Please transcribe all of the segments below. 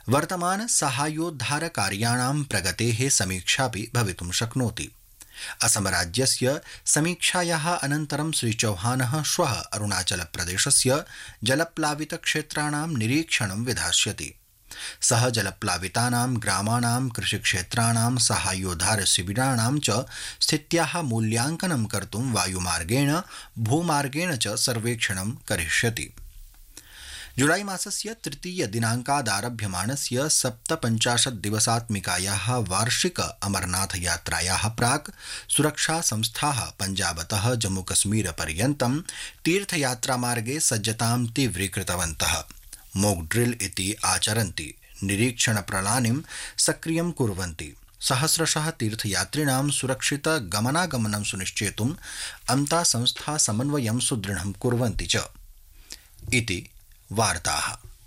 वर्तमान साहाय्योद्धारकार्याणां प्रगतेः समीक्षापि भवितुं शक्नोति असमराज्यस्य समीक्षायाः अनन्तरं श्रीचौहानः श्वः अरुणाचलप्रदेशस्य जलप्लावितक्षेत्राणां निरीक्षणं विधास्यति सः जलप्लावितानां ग्रामाणां कृषिक्षेत्राणां साहाय्योद्धारशिबिराणां च स्थित्याः मूल्यांकनं कर्तुं वायुमार्गेण भूमार्गेण च सर्वेक्षणं करिष्यति जुलाई मासस्य तृतीय दिनाङ्कादारभ्यमाणस्य सप्तपञ्चाशत् दिवसात्मिकायाः वार्षिक अमरनाथ यात्रायाः प्राक् सुरक्षा संस्थाः पञ्जाबतः जम्मूकश्मीरपर्यन्तं तीर्थयात्रामार्गे सज्जतां तीव्रीकृतवन्तः मोक ड्रिल इति आचरन्ति निरीक्षणप्रणालीं सक्रियं कुर्वन्ति सहस्रशः तीर्थयात्रिणां सुरक्षित गमनागमनं सुनिश्चेतुम् अन्ता संस्था समन्वयं सुदृढं कुर्वन्ति च इति वार्ताः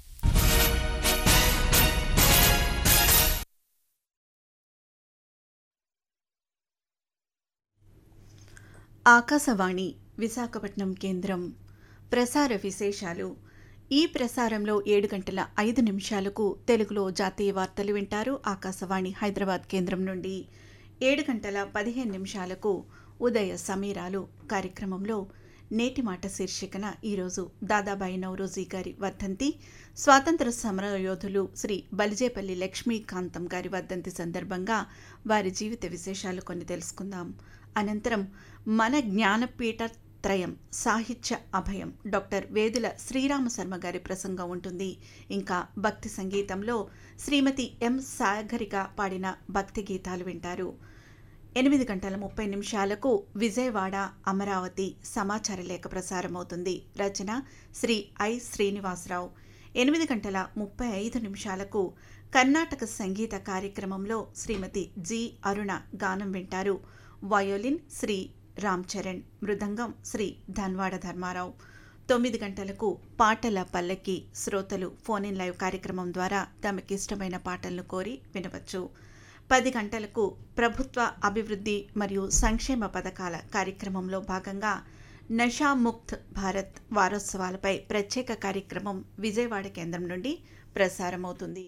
ఆకాశవాణి విశాఖపట్నం కేంద్రం ప్రసార విశేషాలు ఈ ప్రసారంలో ఏడు గంటల ఐదు నిమిషాలకు తెలుగులో జాతీయ వార్తలు వింటారు ఆకాశవాణి హైదరాబాద్ కేంద్రం నుండి ఏడు గంటల పదిహేను నిమిషాలకు ఉదయ సమీరాలు కార్యక్రమంలో నేటి మాట శీర్షికన ఈరోజు దాదాబాయి నవరోజీ గారి వర్ధంతి స్వాతంత్ర సమర యోధులు శ్రీ బలిజేపల్లి లక్ష్మీకాంతం గారి వర్ధంతి సందర్భంగా వారి జీవిత విశేషాలు కొన్ని తెలుసుకుందాం అనంతరం మన జ్ఞానపీఠ త్రయం సాహిత్య అభయం డాక్టర్ వేదుల శ్రీరామ శర్మ గారి ప్రసంగం ఉంటుంది ఇంకా భక్తి సంగీతంలో శ్రీమతి ఎం సాగరిక పాడిన భక్తి గీతాలు వింటారు ఎనిమిది గంటల ముప్పై నిమిషాలకు విజయవాడ అమరావతి సమాచార లేఖ ప్రసారమవుతుంది రచన శ్రీ ఐ శ్రీనివాసరావు ఎనిమిది గంటల ముప్పై ఐదు నిమిషాలకు కర్ణాటక సంగీత కార్యక్రమంలో శ్రీమతి జి అరుణ గానం వింటారు వయోలిన్ శ్రీ రామ్ చరణ్ మృదంగం శ్రీ ధన్వాడ ధర్మారావు తొమ్మిది గంటలకు పాటల పల్లకి శ్రోతలు ఫోన్ ఇన్ లైవ్ కార్యక్రమం ద్వారా తమకిష్టమైన పాటలను కోరి వినవచ్చు పది గంటలకు ప్రభుత్వ అభివృద్ధి మరియు సంక్షేమ పథకాల కార్యక్రమంలో భాగంగా నషాముక్త్ భారత్ వారోత్సవాలపై ప్రత్యేక కార్యక్రమం విజయవాడ కేంద్రం నుండి ప్రసారమవుతుంది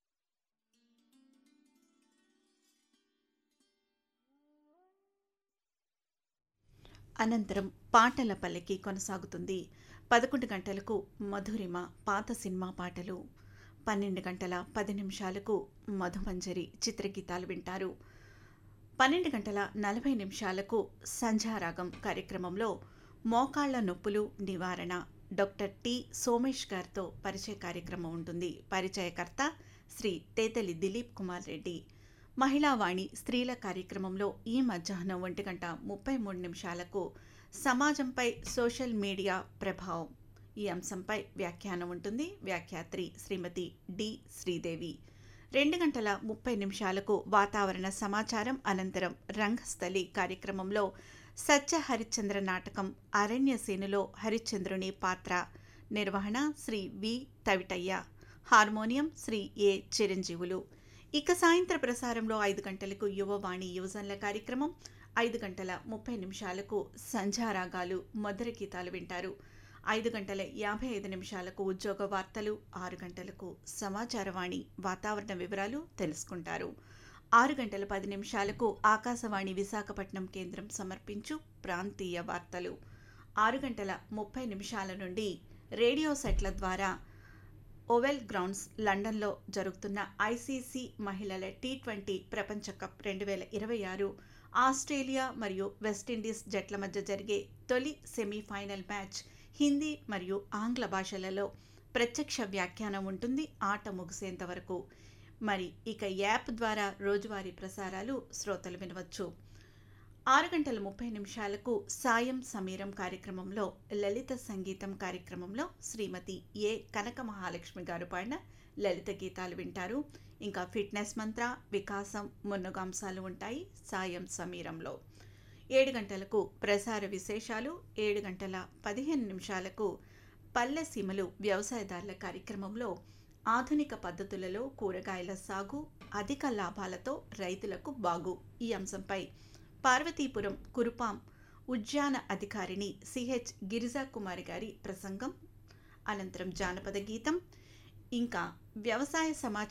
అనంతరం పాటల పల్లకి కొనసాగుతుంది పదకొండు గంటలకు మధురిమ పాత సినిమా పాటలు పన్నెండు గంటల పది నిమిషాలకు మధుమంజరి చిత్రగీతాలు వింటారు పన్నెండు గంటల నలభై నిమిషాలకు సంధ్యారాగం కార్యక్రమంలో మోకాళ్ల నొప్పులు నివారణ డాక్టర్ టి సోమేష్ గారితో పరిచయ కార్యక్రమం ఉంటుంది పరిచయకర్త శ్రీ తేతలి దిలీప్ కుమార్ రెడ్డి మహిళావాణి స్త్రీల కార్యక్రమంలో ఈ మధ్యాహ్నం ఒంటి గంట ముప్పై మూడు నిమిషాలకు సమాజంపై సోషల్ మీడియా ప్రభావం ఈ అంశంపై వ్యాఖ్యానం ఉంటుంది వ్యాఖ్యాత్రి శ్రీమతి డి శ్రీదేవి రెండు గంటల ముప్పై నిమిషాలకు వాతావరణ సమాచారం అనంతరం రంగస్థలి కార్యక్రమంలో సత్య హరిశ్చంద్ర నాటకం అరణ్యసేనులో హరిశ్చంద్రుని పాత్ర నిర్వహణ Shri V Tavitayya harmonium Shri A Chiranjeevulu ఇక సాయంత్ర ప్రసారంలో ఐదు గంటలకు యువవాణి యువజనుల కార్యక్రమం ఐదు గంటల ముప్పై నిమిషాలకు సంధ్యారాగాలు మధుర గీతాలు వింటారు ఐదు గంటల యాభై ఐదు నిమిషాలకు ఉద్యోగ వార్తలు ఆరు గంటలకు సమాచారవాణి వాతావరణ వివరాలు తెలుసుకుంటారు ఆరు గంటల పది నిమిషాలకు ఆకాశవాణి విశాఖపట్నం కేంద్రం సమర్పించు ప్రాంతీయ వార్తలు ఆరు గంటల ముప్పై నిమిషాల నుండి రేడియో సెట్ల ద్వారా ఓవెల్ గ్రౌండ్స్ లండన్లో జరుగుతున్న ఐసీసీ మహిళల టీ ట్వంటీ ప్రపంచ కప్ రెండు వేల ఇరవై ఆరు ఆస్ట్రేలియా మరియు వెస్టిండీస్ జట్ల మధ్య జరిగే తొలి సెమీఫైనల్ మ్యాచ్ హిందీ మరియు ఆంగ్ల భాషలలో ప్రత్యక్ష వ్యాఖ్యానం ఉంటుంది ఆట ముగిసేంత వరకు మరి ఇక యాప్ ద్వారా రోజువారీ ప్రసారాలు శ్రోతలు వినవచ్చు ఆరు గంటల ముప్పై నిమిషాలకు సాయం సమీరం కార్యక్రమంలో లలిత సంగీతం కార్యక్రమంలో శ్రీమతి ఏ కనక మహాలక్ష్మి గారు పాడిన లలిత గీతాలు వింటారు ఇంకా ఫిట్నెస్ మంత్ర వికాసం మున్నగాంశాలు ఉంటాయి సాయం సమీరంలో ఏడు గంటలకు ప్రసార విశేషాలు ఏడు గంటల పదిహేను నిమిషాలకు పల్లె సీమలు వ్యవసాయదారుల కార్యక్రమంలో ఆధునిక పద్ధతులలో కూరగాయల సాగు అధిక లాభాలతో రైతులకు బాగు ఈ అంశంపై పార్వతీపురం కురుపాం ఉద్యాన అధికారిని సిహెచ్ గిరిజా కుమారి గారి ప్రసంగం అనంతరం జానపద గీతం ఇంకా వ్యవసాయ సమాచారం